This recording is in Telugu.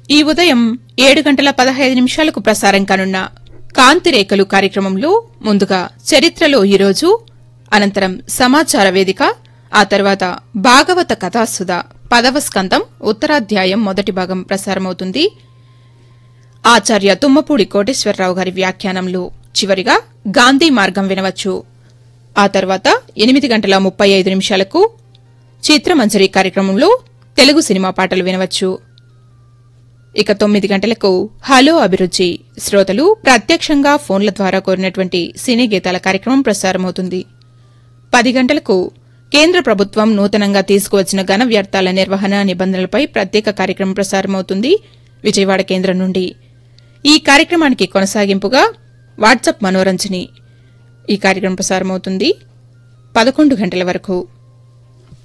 ఈ ఉదయం ఏడు గంటల పదహైదు నిమిషాలకు ప్రసారం కానున్న కాంతిరేఖలు కార్యక్రమంలో ముందుగా చరిత్రలో ఈరోజు అనంతరం సమాచార వేదిక ఆ తర్వాత భాగవత కథాసుధ పదవ స్కందం ఉత్తరాధ్యాయం మొదటి భాగం ప్రసారమవుతుంది ఆచార్య తుమ్మపూడి కోటేశ్వరరావు గారి వ్యాఖ్యానంలో చివరిగా గాంధీ మార్గం వినవచ్చు ఆ తర్వాత ఎనిమిది గంటల ముప్పై ఐదు నిమిషాలకు చిత్రమంజరి కార్యక్రమంలో తెలుగు సినిమా పాటలు వినవచ్చు ఇక తొమ్మిది గంటలకు హలో అభిరుచి శ్రోతలు ప్రత్యక్షంగా ఫోన్ల ద్వారా కోరినటువంటి సినీ గీతాల కార్యక్రమం ప్రసారమవుతుంది పది గంటలకు కేంద్ర ప్రభుత్వం నూతనంగా తీసుకువచ్చిన ఘన వ్యర్థాల నిర్వహణ నిబంధనలపై ప్రత్యేక కార్యక్రమం ప్రసారమవుతుంది విజయవాడ కేంద్రం నుండి ఈ కార్యక్రమానికి కొనసాగింపుగా వాట్సాప్ మనోరంజని ఈ కార్యక్రమం ప్రసారమవుతుంది పదకొండు గంటల వరకు